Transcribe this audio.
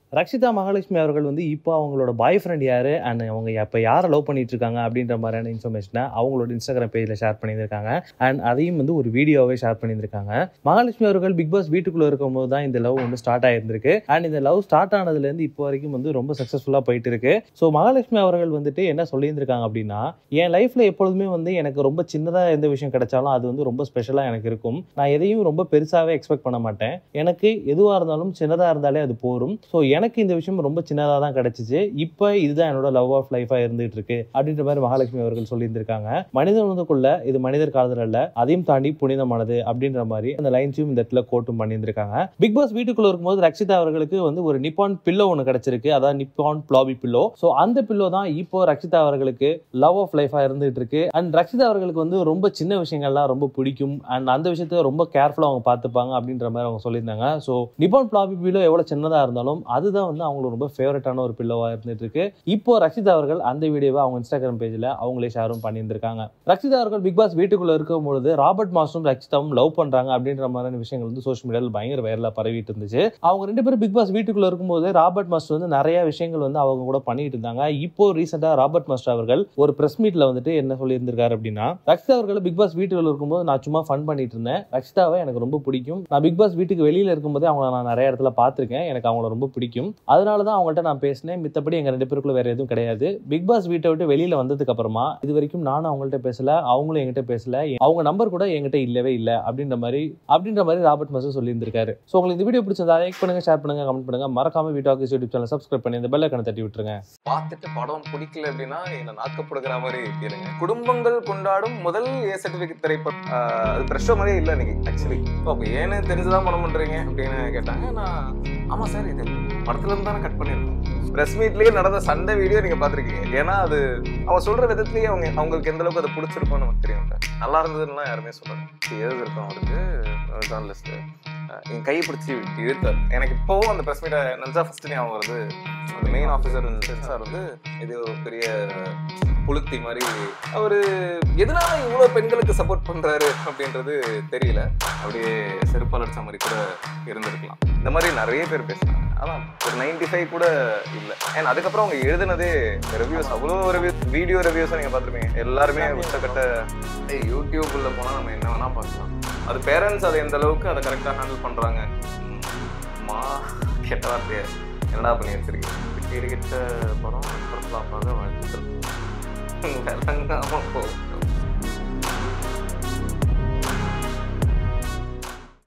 ரக்ஷிதா மகாலட்சுமி அவர்கள் வந்து இப்போ அவங்களோட பாய் ஃப்ரெண்ட் யாரு அண்ட் அவங்க இப்போ யாரை லவ் பண்ணிட்டு இருக்காங்க அப்படின்ற மாதிரியான இன்ஃபர்மேஷனை அவங்களோட இன்ஸ்டாகிராம் பேஜில் ஷேர் பண்ணியிருக்காங்க அண்ட் அதையும் வந்து ஒரு வீடியோவே ஷேர் பண்ணியிருக்காங்க மகாலட்சுமி அவர்கள் பிக் பாஸ் வீட்டுக்குள்ள இருக்கும்போது தான் இந்த லவ் வந்து ஸ்டார்ட் ஆயிருந்திருக்கு அண்ட் இந்த லவ் ஸ்டார்ட் ஆனதுலேருந்து இப்போ வரைக்கும் வந்து ரொம்ப சக்ஸஸ்ஃபுல்லாக போயிட்டு இருக்கு ஸோ மகாலட்சுமி அவர்கள் வந்துட்டு என்ன சொல்லியிருந்திருக்காங்க அப்படின்னா என் லைஃப்ல எப்பொழுதுமே வந்து எனக்கு ரொம்ப சின்னதாக எந்த விஷயம் கிடைச்சாலும் அது வந்து ரொம்ப ஸ்பெஷலாக எனக்கு இருக்கும் நான் எதையும் ரொம்ப பெருசாகவே எக்ஸ்பெக்ட் பண்ண மாட்டேன் எனக்கு எதுவாக இருந்தாலும் சின்னதாக இருந்தாலே அது போரும் ஸோ எனக்கு இந்த விஷயம் ரொம்ப சின்னதாக தான் கிடைச்சிச்சு இப்போ இதுதான் என்னோட லவ் ஆஃப் லைஃபாக இருந்துட்டு இருக்கு அப்படின்ற மாதிரி மகாலட்சுமி அவர்கள் சொல்லியிருந்திருக்காங்க மனிதன் வந்துக்குள்ள இது மனிதர் காதல் அல்ல அதையும் தாண்டி புனிதமானது அப்படின்ற மாதிரி அந்த லைன்ஸையும் இந்த இடத்துல கோட்டும் பண்ணியிருந்திருக்காங்க பிக் பாஸ் வீட்டுக்குள்ள இருக்கும்போது ரக்ஷிதா அவர்களுக்கு வந்து ஒரு நிப்பான் பில்லோ ஒன்று கிடைச்சிருக்கு அதாவது நிப்பான் பிளாபி பில்லோ ஸோ அந்த பில்லோ தான் இப்போ ரக்ஷிதா அவர்களுக்கு லவ் ஆஃப் லைஃபா இருந்துட்டு இருக்கு அண்ட் ரக்ஷிதா அவர்களுக்கு வந்து ரொம்ப சின்ன விஷயங்கள்லாம் ரொம்ப பிடிக்கும் அண்ட் அந்த விஷயத்த ரொம்ப கேர்ஃபுல்லாக அவங்க பார்த்துப்பாங்க அப்படின்ற மாதிரி அவங்க சொல்லியிருந்தாங்க ஸோ நிப்பான் பிளாபி பில்லோ எவ்வளோ சின்னதாக இருந்தாலும் அதுதான் வந்து அவங்களுக்கு ரொம்ப ஃபேவரட்டான ஒரு பில்லோவாக இருந்துட்டு இருக்கு இப்போ ரக்ஷிதா அவர்கள் அந்த வீடியோவை அவங்க இன்ஸ்டாகிராம் பேஜில் அவங்களே ஷேரும் பண்ணியிருந்திருக்காங்க ரக்ஷிதா அவர்கள் பிக் பாஸ் வீட்டுக்குள்ள இருக்கும்பொழுது ராபர்ட் மாஸ்டரும் ரக்ஷிதாவும் லவ் பண்றாங்க அப்படின்ற மாதிரியான விஷயங்கள் வந்து சோஷியல் மீடியாவில் பயங்கர வைரலா பரவிட்டு இருந்துச்சு அவங்க ரெண்டு பேரும் பிக் பாஸ் வீட்டுக்குள்ள இருக்கும்போது ராபர்ட் மாஸ்டர் வந்து நிறைய விஷயங்கள் வந்து அவங்க கூட பண்ணிட்டு இருந்தாங்க இப்போ ரீசெண்டா ராபர்ட் மாஸ்டர் அவர்கள் ஒரு பிரஸ் மீட்ல வந்துட்டு என்ன சொல்லியிருந்திருக்காரு அப்படின்னா ரக்ஷிதா அவர்கள் பிக் பாஸ் வீட்டுக்குள்ள இருக்கும்போது நான் சும்மா ஃபன் பண்ணிட்டு இருந்தேன் ரக்ஷிதாவை எனக்கு ரொம்ப பிடிக்கும் நான் பிக் பாஸ் வீட்டுக்கு வெளியில இருக்கும்போதே அவங்கள நான் நிறைய இடத்துல பார்த்திருக்கேன் எனக்கு அவங்கள ரொம்ப பிடிக்கும் அதனால தான் அவங்கள்ட்ட நான் பேசினேன் மித்தபடி எங்க ரெண்டு பேருக்குள்ள வேற எதுவும் கிடையாது பிக் பாஸ் வீட்டை விட்டு வெளியில வந்ததுக்கு அப்புறமா இது வரைக்கும் நானும் அவங்கள்ட்ட பேசல அவங்களும் என்கிட்ட பேசல அவங்க நம்பர் கூட என்கிட்ட இல்லவே இல்லை அப்படின்ற மாதிரி அப்படின்ற மாதிரி ராபர்ட் மாஸ்டர் சொல்லியிருந்திருக்காரு ஸோ உங்களுக்கு இந்த வீடியோ பிடிச்சிருந்தா லைக் பண்ணுங்க ஷேர் பண்ணுங்க கமெண்ட் பண்ணுங்க மறக்காம வீட்டாக்கு யூடியூப் சேனல் சப்ஸ்கிரைப் பண்ணி இந்த பெல் ஐக்கனை தட்டி விட்டுருங்க பார்த்துட்டு படம் பிடிக்கல அப்படின்னா என்ன நாக்கப்படுகிற மாதிரி கேளுங்க குடும்பங்கள் கொண்டாடும் முதல் ஏ சர்டிபிகேட் திரைப்படம் ஆஹ் அது ப்ரெஷோ மாதிரியே இல்லை இன்னைக்கு ஆக்சுவலி அப்போ ஏன்னு தெரிஞ்சுதான் படம் பண்றீங்க அப்படின்னு கேட்டாங்க நான் ஆமா சார் இது படத்துல இருந்து தானே கட் பண்ணிருக்கோம் பிரஸ் மீட்லயே நடந்த சண்டை வீடியோ நீங்க பாத்திருக்கீங்க ஏன்னா அது அவன் சொல்ற விதத்திலேயே அவங்க அவங்களுக்கு எந்த அளவுக்கு அது பிடிச்சிருக்கும்னு நமக்கு தெரியும் நல்லா இருந்ததுன்னா யாருமே சொல்லல ஏது இருக்கும் அவருக்கு ஜேர்னலிஸ்ட் என் கையை பிடிச்சி இழுத்தார் எனக்கு இப்போவும் அந்த பிரஸ் மீட்டை நினச்சா ஃபர்ஸ்ட் ஞாபகம் வருது அந்த மெயின் ஆஃபீஸர் சார் வந்து இது ஒரு பெரிய புளுத்தி மாதிரி அவர் எதனால இவ்வளோ பெண்களுக்கு சப்போர்ட் பண்றாரு அப்படின்றது தெரியல அப்படியே செருப்பால் அடிச்ச மாதிரி கூட இருந்திருக்கலாம் இந்த மாதிரி நிறைய பேர் பேசுனாங்க அதான் ஒரு நைன்டி ஃபைவ் கூட இல்லை ஏன்னா அதுக்கப்புறம் அவங்க எழுதுனதே ரிவ்யூஸ் அவ்வளோ ரிவ்யூ வீடியோ ரிவ்யூஸை நீங்கள் பார்த்துருப்பீங்க எல்லாருமே உச்சக்கட்ட ஏய், யூடியூப்ல போனால் நம்ம என்ன வேணால் பார்க்கலாம் அது பேரண்ட்ஸ் அதை எந்த அளவுக்கு அதை கரெக்டாக ஹேண்டில் பண்ணுறாங்க மா கெட்ட வார்த்தையை என்னடா பண்ணி வச்சிருக்கீங்க கிட்ட படம் ஃப்ளாப்பாக வாழ்த்துக்கள் விளங்காம போகும்